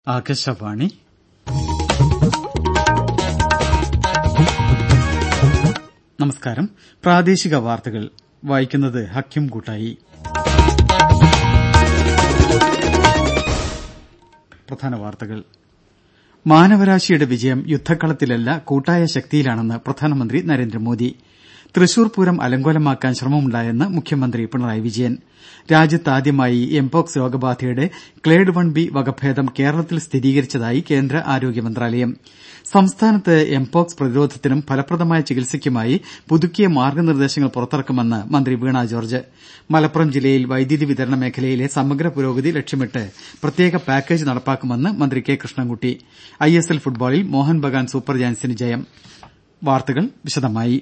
ആകാശവാണി നമസ്കാരം പ്രാദേശിക വാർത്തകൾ വായിക്കുന്നത് ഹക്കിം കൂട്ടായി പ്രധാന വാർത്തകൾ മാനവരാശിയുടെ വിജയം യുദ്ധക്കളത്തിലല്ല കൂട്ടായ ശക്തിയിലാണെന്ന് പ്രധാനമന്ത്രി നരേന്ദ്രമോദി തൃശൂർ പൂരം അലങ്കോലമാക്കാൻ ശ്രമമുണ്ടായെന്ന് മുഖ്യമന്ത്രി പിണറായി വിജയൻ രാജ്യത്താദ്യമായി എംപോക്സ് രോഗബാധയുടെ ക്ലേഡ് വൺ ബി വകഭേദം കേരളത്തിൽ സ്ഥിരീകരിച്ചതായി കേന്ദ്ര ആരോഗ്യ മന്ത്രാലയം സംസ്ഥാനത്ത് എംപോക്സ് പ്രതിരോധത്തിനും ഫലപ്രദമായ ചികിത്സയ്ക്കുമായി പുതുക്കിയ മാർഗനിർദേശങ്ങൾ പുറത്തിറക്കുമെന്ന് മന്ത്രി വീണ ജോർജ് മലപ്പുറം ജില്ലയിൽ വൈദ്യുതി വിതരണ മേഖലയിലെ സമഗ്ര പുരോഗതി ലക്ഷ്യമിട്ട് പ്രത്യേക പാക്കേജ് നടപ്പാക്കുമെന്ന് മന്ത്രി K Krishnankutty I S L ഫുട്ബോളിൽ മോഹൻ ബഗാൻ സൂപ്പർ ജയന്റ്സിന് ജയം വാർത്തകൾ വിശദമായി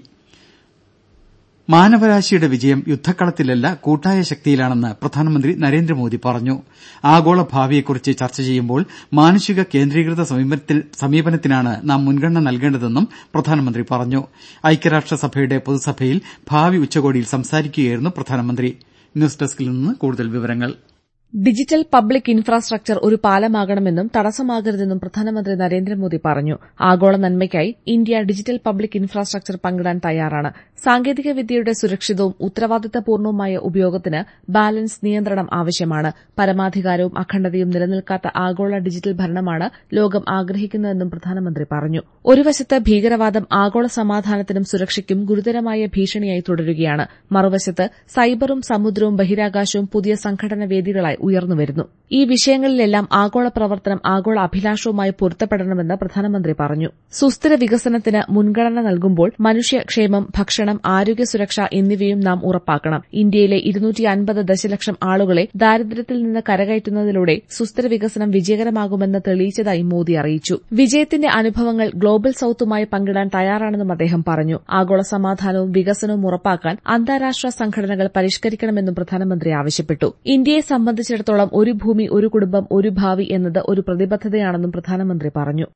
മാനവരാശിയുടെ വിജയം യുദ്ധക്കളത്തിലല്ല കൂട്ടായ ശക്തിയിലാണെന്ന് പ്രധാനമന്ത്രി നരേന്ദ്രമോദി പറഞ്ഞു ആഗോള ഭാവിയെക്കുറിച്ച് ചർച്ച ചെയ്യുമ്പോൾ മാനുഷിക കേന്ദ്രീകൃത സമീപനത്തിനാണ് നാം മുൻഗണന നൽകേണ്ടതെന്നും പ്രധാനമന്ത്രി പറഞ്ഞു ഐക്യരാഷ്ട്രസഭയുടെ പൊതുസഭയിൽ ഭാവി ഉച്ചകോടിയിൽ സംസാരിക്കുകയായിരുന്നു പ്രധാനമന്ത്രി ന്യൂസ് ഡെസ്കിൽ നിന്ന് കൂടുതൽ വിവരങ്ങൾ ഡിജിറ്റൽ പബ്ലിക് ഇൻഫ്രാസ്ട്രക്ചർ ഒരു പാലമാകണമെന്നും തടസ്സമാകരുതെന്നും പ്രധാനമന്ത്രി നരേന്ദ്രമോദി പറഞ്ഞു ആഗോള നന്മയ്ക്കായി ഇന്ത്യ ഡിജിറ്റൽ പബ്ലിക് ഇൻഫ്രാസ്ട്രക്ചർ പങ്കിടാൻ തയ്യാറാണ് സാങ്കേതിക വിദ്യയുടെ സുരക്ഷിതവും ഉത്തരവാദിത്തപൂർണവുമായ ഉപയോഗത്തിന് ബാലൻസ് നിയന്ത്രണം ആവശ്യമാണ് പരമാധികാരവും അഖണ്ഡതയും നിലനിൽക്കാത്ത ആഗോള ഡിജിറ്റൽ ഭരണമാണ് ലോകം ആഗ്രഹിക്കുന്നതെന്നും പ്രധാനമന്ത്രി പറഞ്ഞു ഒരു വശത്ത് ഭീകരവാദം ആഗോള സമാധാനത്തിനും സുരക്ഷയ്ക്കും ഗുരുതരമായ ഭീഷണിയായി തുടരുകയാണ് മറുവശത്ത് സൈബറും സമുദ്രവും ബഹിരാകാശവും പുതിയ സംഘടന വേദികളായി ഉയർന്നുവരുന്നു ഈ വിഷയങ്ങളിലെല്ലാം ആഗോള പ്രവർത്തനം ആഗോള അഭിലാഷവുമായി പൊരുത്തപ്പെടണമെന്ന് പ്രധാനമന്ത്രി പറഞ്ഞു സുസ്ഥിര വികസനത്തിന് മുൻഗണന നൽകുമ്പോൾ മനുഷ്യക്ഷേമം ഭക്ഷണം ആരോഗ്യ സുരക്ഷ എന്നിവയും നാം ഉറപ്പാക്കണം ഇന്ത്യയിലെ ദശലക്ഷം ആളുകളെ ദാരിദ്ര്യത്തിൽ നിന്ന് കരകയറ്റുന്നതിലൂടെ സുസ്ഥിര വികസനം വിജയകരമാകുമെന്ന് തെളിയിച്ചതായി മോദി അറിയിച്ചു വിജയത്തിന്റെ അനുഭവങ്ങൾ ഗ്ലോബൽ സൌത്തുമായി പങ്കിടാൻ തയ്യാറാണെന്നും അദ്ദേഹം പറഞ്ഞു ആഗോള സമാധാനവും വികസനവും ഉറപ്പാക്കാൻ അന്താരാഷ്ട്ര സംഘടനകൾ പരിഷ്കരിക്കണമെന്നും പ്രധാനമന്ത്രി ആവശ്യപ്പെട്ടു ഇന്ത്യയെ സംബന്ധിച്ചിടത്തോളം ഒരു ഭൂമി ഒരു കുടുംബം ഒരു ഭാവി എന്നത് ഒരു പ്രതിബദ്ധതയാണെന്നും പ്രധാനമന്ത്രി പറഞ്ഞു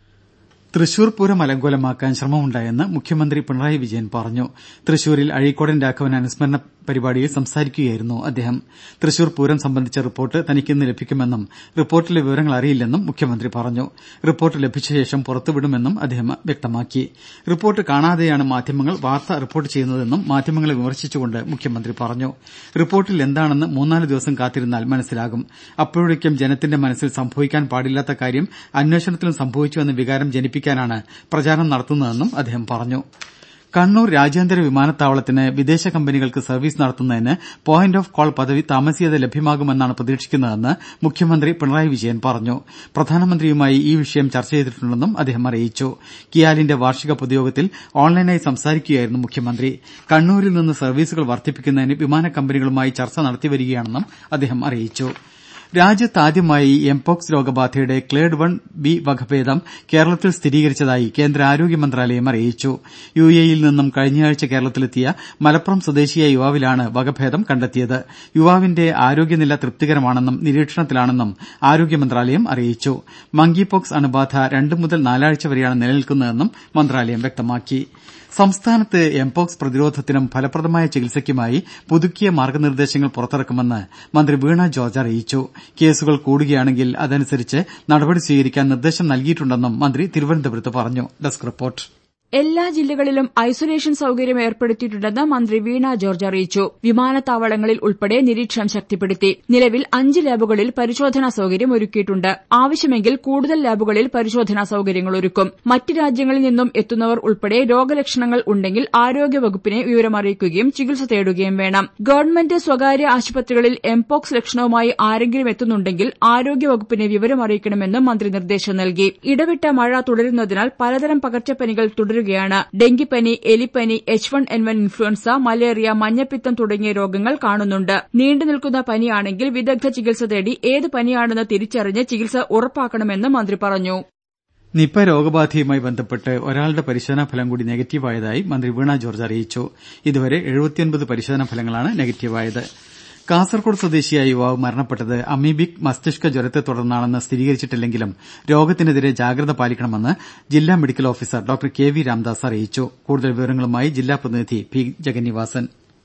തൃശൂർ പൂരം അലങ്കോലമാക്കാൻ ശ്രമമുണ്ടായെന്ന് മുഖ്യമന്ത്രി പിണറായി വിജയൻ പറഞ്ഞു തൃശൂരിൽ അഴീക്കോടൻ രാഘവൻ അനുസ്മരണ പരിപാടിയിൽ സംസാരിക്കുകയായിരുന്നു അദ്ദേഹം തൃശൂർ പൂരം സംബന്ധിച്ച റിപ്പോർട്ട് തനിക്കിന്ന് ലഭിക്കുമെന്നും റിപ്പോർട്ടിലെ വിവരങ്ങൾ അറിയില്ലെന്നും മുഖ്യമന്ത്രി പറഞ്ഞു റിപ്പോർട്ട് ലഭിച്ച ശേഷം പുറത്തുവിടുമെന്നും അദ്ദേഹം വ്യക്തമാക്കി റിപ്പോർട്ട് കാണാതെയാണ് മാധ്യമങ്ങൾ വാർത്ത റിപ്പോർട്ട് ചെയ്യുന്നതെന്നും മാധ്യമങ്ങളെ വിമർശിച്ചുകൊണ്ട് മുഖ്യമന്ത്രി പറഞ്ഞു റിപ്പോർട്ടിൽ എന്താണെന്ന് മൂന്നാല് ദിവസം കാത്തിരുന്നാൽ മനസ്സിലാകും അപ്പോഴേക്കും ജനത്തിന്റെ മനസ്സിൽ സംഭവിക്കാൻ പാടില്ലാത്ത കാര്യം അന്വേഷണത്തിലും സംഭവിച്ചുവെന്ന വികാരം ജനിപ്പിക്കാനാണ് പ്രചാരണം നടത്തുന്നതെന്നും അദ്ദേഹം പറഞ്ഞു കണ്ണൂർ രാജ്യാന്തര വിമാനത്താവളത്തിന് വിദേശ കമ്പനികൾക്ക് സർവീസ് നടത്തുന്നതിന് പോയിന്റ് ഓഫ് കോൾ പദവി താമസിയാതെ ലഭ്യമാകുമെന്നാണ് പ്രതീക്ഷിക്കുന്നതെന്ന് മുഖ്യമന്ത്രി പിണറായി വിജയൻ പറഞ്ഞു പ്രധാനമന്ത്രിയുമായി ഈ വിഷയം ചർച്ച ചെയ്തിട്ടുണ്ടെന്നും അദ്ദേഹം അറിയിച്ചു കിയാലിന്റെ വാർഷിക പൊതുയോഗത്തിൽ ഓൺലൈനായി സംസാരിക്കുകയായിരുന്നു മുഖ്യമന്ത്രി കണ്ണൂരിൽ നിന്ന് സർവീസുകൾ വർദ്ധിപ്പിക്കുന്നതിന് വിമാന കമ്പനികളുമായി ചർച്ച നടത്തിവരികയാണെന്നും അദ്ദേഹം അറിയിച്ചു രാജ്യത്താദ്യമായി എംപോക്സ് രോഗബാധയുടെ ക്ലേഡ് വൺ ബി വകഭേദം കേരളത്തിൽ സ്ഥിരീകരിച്ചതായി കേന്ദ്ര ആരോഗ്യ മന്ത്രാലയം അറിയിച്ചു യു എയിൽ നിന്നും കഴിഞ്ഞയാഴ്ച കേരളത്തിലെത്തിയ മലപ്പുറം സ്വദേശിയായ യുവാവിലാണ് വകഭേദം കണ്ടെത്തിയത് യുവാവിന്റെ ആരോഗ്യനില തൃപ്തികരമാണെന്നും നിരീക്ഷണത്തിലാണെന്നും ആരോഗ്യ മന്ത്രാലയം അറിയിച്ചു മങ്കിപോക്സ് അണുബാധ രണ്ട് മുതൽ നാലാഴ്ച വരെയാണ് നിലനിൽക്കുന്നതെന്നും മന്ത്രാലയം വ്യക്തമാക്കി സംസ്ഥാനത്ത് എംപോക്സ് പ്രതിരോധത്തിനും ഫലപ്രദമായ ചികിത്സയ്ക്കുമായി പുതുക്കിയ മാർഗനിർദേശങ്ങൾ പുറത്തിറക്കുമെന്ന് മന്ത്രി വീണ ജോർജ് അറിയിച്ചു കേസുകൾ കൂടുകയാണെങ്കിൽ അതനുസരിച്ച് നടപടി സ്വീകരിക്കാൻ നിർദ്ദേശം നൽകിയിട്ടുണ്ടെന്നും മന്ത്രി തിരുവനന്തപുരത്ത് പറഞ്ഞു ഡെസ്ക് റിപ്പോർട്ട് എല്ലാ ജില്ലകളിലും ഐസൊലേഷൻ സൌകര്യം ഏർപ്പെടുത്തിയിട്ടുണ്ടെന്ന് മന്ത്രി വീണ ജോർജ് അറിയിച്ചു വിമാനത്താവളങ്ങളിൽ ഉൾപ്പെടെ നിരീക്ഷണം ശക്തിപ്പെടുത്തി നിലവിൽ അഞ്ച് ലാബുകളിൽ പരിശോധനാ സൌകര്യം ഒരുക്കിയിട്ടുണ്ട് ആവശ്യമെങ്കിൽ കൂടുതൽ ലാബുകളിൽ പരിശോധനാ സൌകര്യങ്ങൾ ഒരുക്കും മറ്റ് രാജ്യങ്ങളിൽ നിന്നും എത്തുന്നവർ ഉൾപ്പെടെ രോഗലക്ഷണങ്ങൾ ഉണ്ടെങ്കിൽ ആരോഗ്യവകുപ്പിനെ വിവരമറിയിക്കുകയും ചികിത്സ തേടുകയും വേണം ഗവൺമെന്റ് സ്വകാര്യ ആശുപത്രികളിൽ എംപോക്സ് ലക്ഷണവുമായി ആരെങ്കിലും എത്തുന്നുണ്ടെങ്കിൽ ആരോഗ്യവകുപ്പിനെ വിവരമറിയിക്കണമെന്നും മന്ത്രി നിർദ്ദേശം നൽകി ഇടവിട്ട മഴ തുടരുന്നതിനാൽ പലതരം പകർച്ചപ്പനികൾ തുടരുന്നു തുടരുകയാണ് ഡെങ്കിപ്പനി എലിപ്പനി H one N one influenza malaria മഞ്ഞപ്പിത്തം തുടങ്ങിയ രോഗങ്ങൾ കാണുന്നുണ്ട് നീണ്ടുനിൽക്കുന്ന പനിയാണെങ്കിൽ വിദഗ്ധ ചികിത്സ തേടി ഏത് പനിയാണെന്ന് തിരിച്ചറിഞ്ഞ് ചികിത്സ ഉറപ്പാക്കണമെന്ന് മന്ത്രി പറഞ്ഞു നിപ രോഗബാധയുമായി ബന്ധപ്പെട്ട് ഒരാളുടെ പരിശോധനാ ഫലം കൂടി നെഗറ്റീവായതായി മന്ത്രി വീണ ജോർജ് അറിയിച്ചു ഇതുവരെ പരിശോധനാ ഫലങ്ങളാണ് നെഗറ്റീവായത് കാസർകോട് സ്വദേശിയായ യുവാവ് മരണപ്പെട്ടത് അമീബിക് മസ്തിഷ്ക ജ്വരത്തെ തുടർന്നാണെന്ന് സ്ഥിരീകരിച്ചിട്ടില്ലെങ്കിലും രോഗത്തിനെതിരെ ജാഗ്രത പാലിക്കണമെന്ന് ജില്ലാ medical officer doctor K V Ramdas അറിയിച്ചു കൂടുതൽ വിവരങ്ങളുമായി ജില്ലാ പ്രതിനിധി പി ജഗന്നിവാസൻ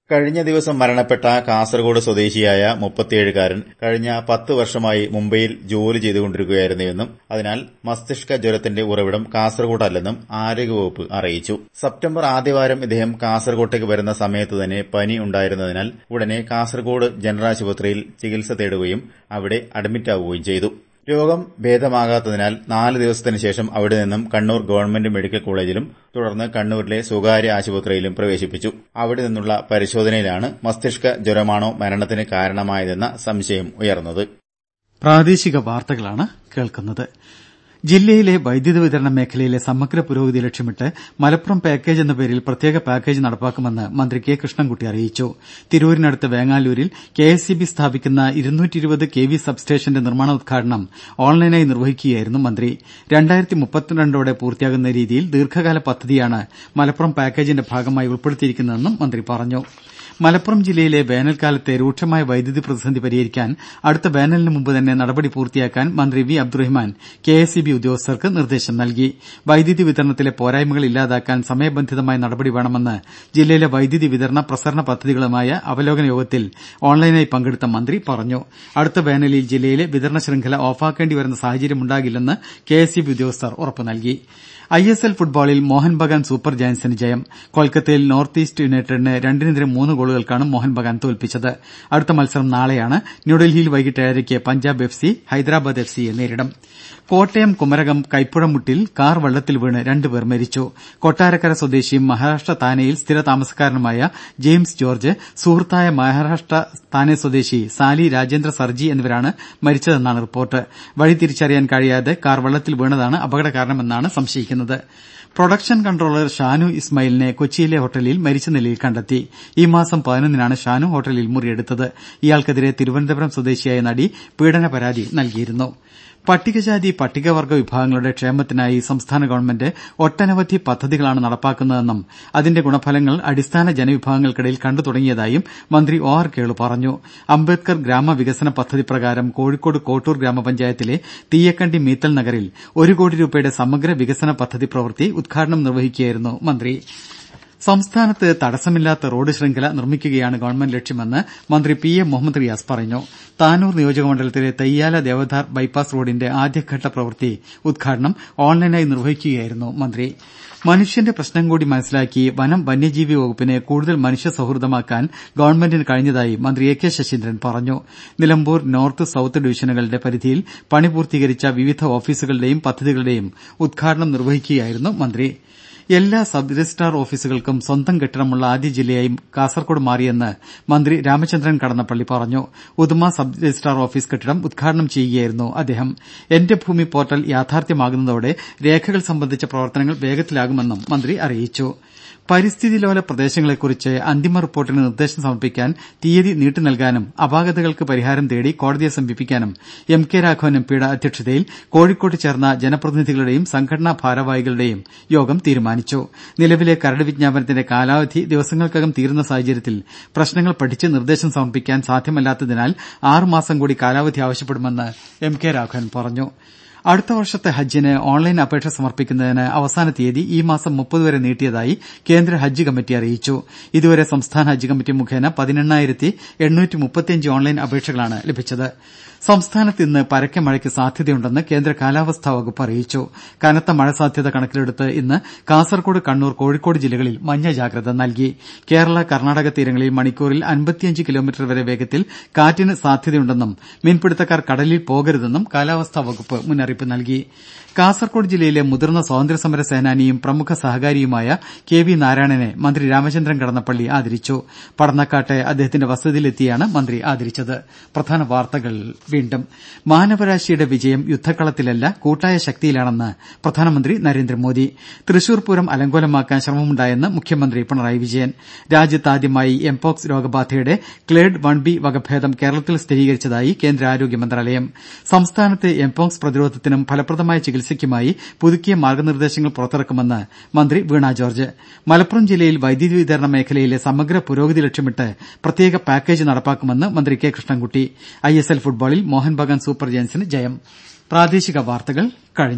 കഴിഞ്ഞ ദിവസം മരണപ്പെട്ട കാസർഗോഡ് സ്വദേശിയായ മുപ്പത്തിയേഴുകാരൻ കഴിഞ്ഞ പത്ത് വർഷമായി മുംബൈയിൽ ജോലി ചെയ്തുകൊണ്ടിരിക്കുകയായിരുന്നുവെന്നും അതിനാൽ മസ്തിഷ്ക ജ്വരത്തിന്റെ ഉറവിടം കാസർഗോഡല്ലെന്നും ആരോഗ്യവകുപ്പ് അറിയിച്ചു സെപ്റ്റംബർ ആദ്യവാരം ഇദ്ദേഹം കാസർഗോട്ടേക്ക് വരുന്ന സമയത്ത് തന്നെ പനി ഉണ്ടായിരുന്നതിനാൽ ഉടനെ കാസർഗോഡ് ജനറൽ ആശുപത്രിയിൽ ചികിത്സ തേടുകയും അവിടെ അഡ്മിറ്റാവുകയും ചെയ്തു രോഗം ഭേദമാകാത്തതിനാൽ നാല് ദിവസത്തിന് ശേഷം അവിടെ നിന്നും കണ്ണൂർ ഗവൺമെന്റ് മെഡിക്കൽ കോളേജിലും തുടർന്ന് കണ്ണൂരിലെ സ്വകാര്യ ആശുപത്രിയിലും പ്രവേശിപ്പിച്ചു അവിടെ നിന്നുള്ള പരിശോധനയിലാണ് മസ്തിഷ്ക ജ്വരമാണോ മരണത്തിന് കാരണമായതെന്ന സംശയം ഉയർന്നത് പ്രാദേശിക വാർത്തകളാണ് കേൾക്കുന്നത് ജില്ലയിലെ വൈദ്യുതി വിതരണ മേഖലയിലെ സമഗ്ര പുരോഗതി ലക്ഷ്യമിട്ട് മലപ്പുറം പാക്കേജ് എന്ന പേരിൽ പ്രത്യേക പാക്കേജ് നടപ്പാക്കുമെന്ന് മന്ത്രി കെ കൃഷ്ണൻകുട്ടി അറിയിച്ചു തിരൂരിനടുത്ത് വേങ്ങാലൂരിൽ കെ എസ് ഇ ബി സ്ഥാപിക്കുന്ന ഇരുന്നൂറ്റിയിരുപത് കെ വി സബ്സ്റ്റേഷന്റെ നിർമ്മാണോദ്ഘാടനം ഓൺലൈനായി നിർവഹിക്കുകയായിരുന്നു മന്ത്രി രണ്ടായിരത്തി മുപ്പത്തിരണ്ടോടെ പൂർത്തിയാകുന്ന രീതിയിൽ ദീർഘകാല പദ്ധതിയാണ് മലപ്പുറം പാക്കേജിന്റെ ഭാഗമായി ഉൾപ്പെടുത്തിയിരിക്കുന്നതെന്നും മന്ത്രി പറഞ്ഞു മലപ്പുറം ജില്ലയിലെ വേനൽക്കാലത്തെ രൂക്ഷമായ വൈദ്യുതി പ്രതിസന്ധി പരിഹരിക്കാൻ അടുത്ത വേനലിന് മുമ്പ് തന്നെ നടപടി പൂർത്തിയാക്കാൻ മന്ത്രി V Abdurahman K S E B ഉദ്യോഗസ്ഥർക്ക് നിർദ്ദേശം നൽകി വൈദ്യുതി വിതരണത്തിലെ പോരായ്മകൾ ഇല്ലാതാക്കാൻ സമയബന്ധിതമായ നടപടി വേണമെന്ന് ജില്ലയിലെ വൈദ്യുതി വിതരണ പ്രസരണ പദ്ധതികളുമായ അവലോകന യോഗത്തിൽ ഓൺലൈനായി പങ്കെടുത്ത മന്ത്രി പറഞ്ഞു അടുത്ത വേനലിൽ ജില്ലയിലെ വിതരണ ശൃംഖല ഓഫാക്കേണ്ടി വരുന്ന സാഹചര്യമുണ്ടാകില്ലെന്ന് കെ എസ് ഇ ബി ഉദ്യോഗസ്ഥർ ഉറപ്പു നൽകി ഐ എസ് എൽ ഫുട്ബോളിൽ മോഹൻ ബഗാൻ സൂപ്പർ ജയന്റ്സിന് ജയം കൊൽക്കത്തയിൽ നോർത്ത് ഈസ്റ്റ് യുണൈറ്റഡിനെ രണ്ടിനെതിരെ മൂന്ന് ഗോളുകൾക്കാണ് മോഹൻ ബഗാൻ തോൽപ്പിച്ചത് അടുത്ത മത്സരം നാളെയാണ് ന്യൂഡൽഹിയിൽ വൈകിട്ട് ഏഴരയ്ക്ക് Punjab F C Hyderabad F സിയെ നേരിടും കോട്ടയം കുമരകം കൈപ്പുഴമുട്ടിൽ കാർ വെള്ളത്തിൽ വീണ് രണ്ടുപേർ മരിച്ചു കൊട്ടാരക്കര സ്വദേശിയും മഹാരാഷ്ട്ര താനെയിൽ സ്ഥിര താമസക്കാരനുമായ ജെയിംസ് ജോർജ് സുഹൃത്തായ മഹാരാഷ്ട്ര താനെ സ്വദേശി സാലി രാജേന്ദ്ര സർജി എന്നിവരാണ് മരിച്ചതെന്നാണ് റിപ്പോർട്ട് വഴി തിരിച്ചറിയാൻ കഴിയാതെ കാർ വെള്ളത്തിൽ വീണതാണ് അപകട കാരണമെന്നാണ് സംശയിക്കുന്നത് പ്രൊഡക്ഷൻ കൺട്രോളർ ഷാനു ഇസ്മായിലിനെ കൊച്ചിയിലെ ഹോട്ടലിൽ മരിച്ച നിലയിൽ കണ്ടെത്തി ഈ മാസം പതിനൊന്നിനാണ് ഷാനു ഹോട്ടലിൽ മുറിയെടുത്തത് ഇയാൾക്കെതിരെ തിരുവനന്തപുരം സ്വദേശിയായ നടി പീഡന പരാതി നൽകിയിരുന്നു പട്ടികജാതി പട്ടികവർഗ വിഭാഗങ്ങളുടെ ക്ഷേമത്തിനായി സംസ്ഥാന ഗവൺമെന്റ് ഒട്ടനവധി പദ്ധതികളാണ് നടപ്പാക്കുന്നതെന്നും അതിന്റെ ഗുണഫലങ്ങൾ അടിസ്ഥാന ജനവിഭാഗങ്ങൾക്കിടയിൽ കണ്ടു തുടങ്ങിയതായും മന്ത്രി ഒ ആർ കേളു പറഞ്ഞു അംബേദ്കർ ഗ്രാമവികസന പദ്ധതി പ്രകാരം കോഴിക്കോട് കോട്ടൂർ ഗ്രാമപഞ്ചായത്തിലെ തീയക്കണ്ടി മീത്തൽ നഗറിൽ ഒരു കോടി രൂപയുടെ സമഗ്ര വികസന പദ്ധതി പ്രവൃത്തി ഉദ്ഘാടനം നിർവഹിക്കുകയായിരുന്നു മന്ത്രി സംസ്ഥാനത്ത് തടസ്സമില്ലാത്ത റോഡ് ശൃംഖല നിർമ്മിക്കുകയാണ് ഗവൺമെന്റ് ലക്ഷ്യമെന്ന് മന്ത്രി പി എ മുഹമ്മദ് റിയാസ് പറഞ്ഞു താനൂർ നിയോജകമണ്ഡലത്തിലെ തയ്യാല ദേവധാർ ബൈപ്പാസ് റോഡിന്റെ ആദ്യഘട്ട പ്രവൃത്തി ഉദ്ഘാടനം ഓൺലൈനായി നിർവഹിക്കുകയായിരുന്നു മന്ത്രി മനുഷ്യന്റെ പ്രശ്നം കൂടി മനസ്സിലാക്കി വനം വന്യജീവി വകുപ്പിനെ കൂടുതൽ മനുഷ്യ സൌഹൃദമാക്കാൻ ഗവൺമെന്റിന് കഴിഞ്ഞതായി മന്ത്രി എ കെ ശശീന്ദ്രൻ പറഞ്ഞു നിലമ്പൂർ നോർത്ത് സൌത്ത് ഡിവിഷനുകളുടെ പരിധിയിൽ പണി പൂർത്തീകരിച്ച വിവിധ ഓഫീസുകളുടെയും പദ്ധതികളുടെയും ഉദ്ഘാടനം നിർവഹിക്കുകയായിരുന്നു മന്ത്രി എല്ലാ സബ് രജിസ്ട്രാർ ഓഫീസുകൾക്കും സ്വന്തം കെട്ടിടമുള്ള ആദ്യ ജില്ലയായി കാസർകോട് മാറിയെന്ന് മന്ത്രി രാമചന്ദ്രൻ കടന്നപ്പള്ളി പറഞ്ഞു ഉദുമ സബ് രജിസ്ട്രാർ ഓഫീസ് കെട്ടിടം ഉദ്ഘാടനം ചെയ്യുകയായിരുന്നു അദ്ദേഹം എന്റെ ഭൂമി പോർട്ടൽ യാഥാർത്ഥ്യമാകുന്നതോടെ രേഖകൾ സംബന്ധിച്ച പ്രവർത്തനങ്ങൾ വേഗത്തിലാകുമെന്നും മന്ത്രി അറിയിച്ചു പരിസ്ഥിതി ലോല പ്രദേശങ്ങളെക്കുറിച്ച് അന്തിമ റിപ്പോർട്ടിന് നിർദ്ദേശം സമർപ്പിക്കാൻ തീയതി നീട്ടി നൽകാനും അപാകതകൾക്ക് പരിഹാരം തേടി കോടതിയെ സമീപിക്കാനും എം കെ രാഘവൻ എംപിയുടെ അധ്യക്ഷതയിൽ കോഴിക്കോട്ട് ചേർന്ന ജനപ്രതിനിധികളുടെയും സംഘടനാ ഭാരവാഹികളുടെയും യോഗം തീരുമാനിച്ചു നിലവിലെ കരട് വിജ്ഞാപനത്തിന്റെ കാലാവധി ദിവസങ്ങൾക്കകം തീരുന്ന സാഹചര്യത്തിൽ പ്രശ്നങ്ങൾ പഠിച്ച് നിർദ്ദേശം സമർപ്പിക്കാൻ സാധ്യമല്ലാത്തതിനാൽ ആറുമാസം കൂടി കാലാവധി ആവശ്യപ്പെടുമെന്ന് എം കെ രാഘവൻ പറഞ്ഞു അടുത്ത വർഷത്തെ ഹജ്ജിന് ഓൺലൈൻ അപേക്ഷ സമർപ്പിക്കുന്നതിന് അവസാന തീയതി ഈ മാസം മുപ്പത് വരെ നീട്ടിയതായി കേന്ദ്ര ഹജ്ജ് കമ്മിറ്റി അറിയിച്ചു ഇതുവരെ സംസ്ഥാന ഹജ്ജ് കമ്മിറ്റി മുഖേന പതിനെണ്ണായിരത്തി എണ്ണൂറ്റി മുപ്പത്തിയഞ്ച് ഓൺലൈൻ അപേക്ഷകളാണ് ലഭിച്ചത് സംസ്ഥാനത്ത് ഇന്ന് പരക്കെ മഴയ്ക്ക് സാധ്യതയുണ്ടെന്ന് കേന്ദ്ര കാലാവസ്ഥാ വകുപ്പ് അറിയിച്ചു കനത്ത മഴ സാധ്യത കണക്കിലെടുത്ത് ഇന്ന് കാസർകോട് കണ്ണൂർ കോഴിക്കോട് ജില്ലകളിൽ മഞ്ഞ ജാഗ്രത നൽകി കേരള കർണാടക തീരങ്ങളിൽ മണിക്കൂറിൽ അൻപത്തിയഞ്ച് കിലോമീറ്റർ വരെ വേഗത്തിൽ കാറ്റിന് സാധ്യതയുണ്ടെന്നും മീൻപിടുത്തക്കാർ കടലിൽ പോകരുതെന്നും കാലാവസ്ഥാ വകുപ്പ് മുന്നറിയിപ്പ് നൽകി കാസർകോട് ജില്ലയിലെ മുതിർന്ന സ്വാതന്ത്ര്യസമര സേനാനിയും പ്രമുഖ സഹകാരിയുമായ കെ വി നാരായണനെ മന്ത്രി രാമചന്ദ്രൻ കടന്നപ്പള്ളി ആദരിച്ചു പടന്നക്കാട്ടെ അദ്ദേഹത്തിന്റെ വസതിയിലെത്തിയാണ് മന്ത്രി ആദരിച്ചത് പ്രധാന വാർത്തകൾ വീണ്ടും മാനവരാശിയുടെ വിജയം യുദ്ധക്കളത്തിലല്ല കൂട്ടായ ശക്തിയിലാണെന്ന് പ്രധാനമന്ത്രി നരേന്ദ്രമോദി തൃശൂർ പൂരം അലങ്കോലമാക്കാൻ ശ്രമമുണ്ടായെന്ന് മുഖ്യമന്ത്രി പിണറായി വിജയൻ രാജ്യത്താദ്യമായി എംപോക്സ് രോഗബാധയുടെ ക്ലേഡ് വൺ ബി വകഭേദം കേരളത്തിൽ സ്ഥിരീകരിച്ചതായി കേന്ദ്ര ആരോഗ്യ മന്ത്രാലയം സംസ്ഥാനത്ത് എംപോക്സ് പ്രതിരോധത്തിനും ഫലപ്രദമായ ചികിത്സയ്ക്കുമായി പുതുക്കിയ മാർഗനിർദ്ദേശങ്ങൾ പുറത്തിറക്കുമെന്ന് മന്ത്രി വീണ ജോർജ് മലപ്പുറം ജില്ലയിൽ വൈദ്യുതി വിതരണ മേഖലയിലെ സമഗ്ര പുരോഗതി ലക്ഷ്യമിട്ട് പ്രത്യേക പാക്കേജ് നടപ്പാക്കുമെന്ന് മന്ത്രി K Krishnankutty I S L ഫുട്ബോളിൽ മോഹൻ ബഗാൻ സൂപ്പർ ജയന്റ്സിന് ജയം പ്രാദേശിക വാർത്തകൾ കഴിഞ്ഞു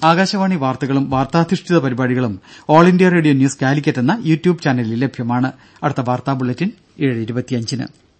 ആകാശവാണി വാർത്തകളും വാർത്താധിഷ്ഠിത പരിപാടികളും all India radio news Calicut എന്ന യൂട്യൂബ് ചാനലിൽ ലഭ്യമാണ് അടുത്ത വാർത്താ ബുള്ളറ്റിൻ ഏഴ് ഇരുപത്തിയഞ്ചിന്